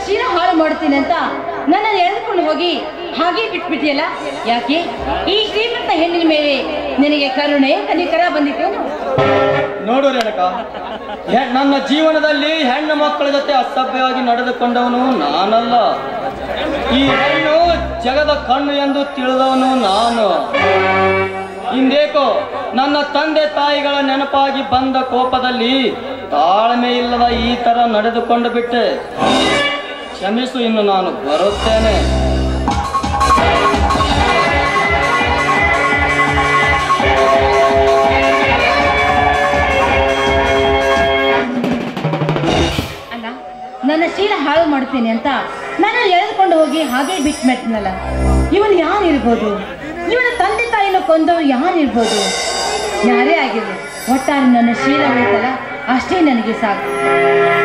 ಶೀಲ ಹಾಳು ಮಾಡ್ತೀನಿ ಅಂತ ನನ್ನನ್ನು ಎಳೆದುಕೊಂಡು ಹೋಗಿ ಹಾಗೆ ಬಿಟ್ಬಿಟ್ಟಿಯಲ್ಲ ಯಾಕೆ ಈ ಶ್ರೀಮಂತ ಹೆಣ್ಣಿನ ಮೇಲೆ ನಿನಗೆ ಕರುಣೆ ಕನಿಕರ ಬಂದಿತ್ತೇನು ನೋಡು ರೇಣುಕ ಹೆ- ನನ್ನ ಜೀವನದಲ್ಲಿ ಹೆಣ್ಣು ಮಕ್ಕಳ ಜೊತೆ ಅಸಭ್ಯವಾಗಿ ನಡೆದುಕೊಂಡವನು ನಾನಲ್ಲ ಈ ಹೆಣ್ಣು ಜಗದ ಕಣ್ಣು ಎಂದು ತಿಳಿದವನು ನಾನು ಇಂದೇಕೋ ನನ್ನ ತಂದೆ ತಾಯಿಗಳ ನೆನಪಾಗಿ ಬಂದ ಕೋಪದಲ್ಲಿ ತಾಳ್ಮೆ ಇಲ್ಲದ ಈ ತರ ನಡೆದುಕೊಂಡು ಬಿಟ್ಟೆ ಕ್ಷಮಿಸು ಇನ್ನು ನಾನು ಬರುತ್ತೇನೆ ಅಲ್ಲ ನನ್ನ ಶೀಲ ಹಾಳು ಮಾಡ್ತೀನಿ ಅಂತ ನಾನು ಎಳೆದುಕೊಂಡು ಹೋಗಿ ಹಾಗೆ ಬಿಟ್ಬಿಟ್ನಲ್ಲ ಇವನು ಯಾರಿರ್ಬೋದು ಇವನ ತಂದೆ ತಾಯಿನ ಕೊಂದವರು ಯಾರಿರ್ಬೋದು ಯಾರೇ ಆಗಿರ್ಲಿ ಒಟ್ಟಾರೆ ನನ್ನ ಶೀಲ ಉಳಿತಲ್ಲ ಅಷ್ಟೇ ನನಗೆ ಸಾಕು